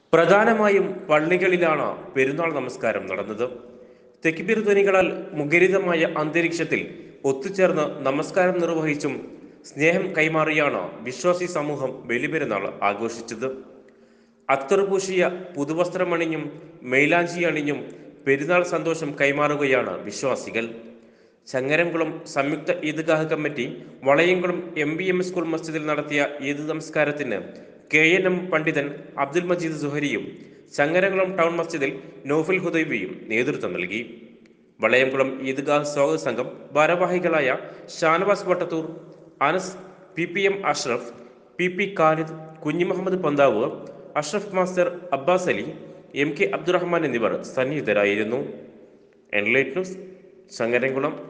പ്രധാനമായും പള്ളികളിലാണ് പെരുന്നാൾ നമസ്കാരം നടന്നത് തെക്കിബിർ ധ്വനികളാൽ മുഖരിതമായ അന്തരീക്ഷത്തിൽ ഒത്തുചേർന്ന് നമസ്കാരം നിർവഹിച്ചും സ്നേഹം കൈമാറിയാണ് വിശ്വാസി സമൂഹം ബലിപെരുന്നാൾ ആഘോഷിച്ചത് അത്തർ പൂശിയ പുതുവസ്ത്രമണിഞ്ഞും മെയിലാഞ്ചി അണിഞ്ഞും പെരുന്നാൾ സന്തോഷം കൈമാറുകയാണ് വിശ്വാസികൾ ചങ്ങരംകുളം സംയുക്ത Eidgah committee Valayamkulam M B M school മസ്ജിദിൽ നടത്തിയ ഈദ് നമസ്കാരത്തിന് കെ എൻ എം പണ്ഡിതൻ അബ്ദുൽ മജീദ് സുഹരിയും ചങ്ങരംകുളം ടൗൺ മസ്ജിദിൽ നോഫിൽ ഹുദൈബിയും നേതൃത്വം നൽകി വളയംകുളം ഈദ്ഗാഹ് സ്വാഗത സംഘം ഭാരവാഹികളായ Shanavas Vattathur Anas P P M Ashraf P P Khalid Kunhi Muhammad Panthav Ashraf master Abbas Ali M K Abdurahman എന്നിവർ സന്നിഹിതരായിരുന്നു എൻലൈറ്റ് ന്യൂസ് ചങ്ങരംകുളം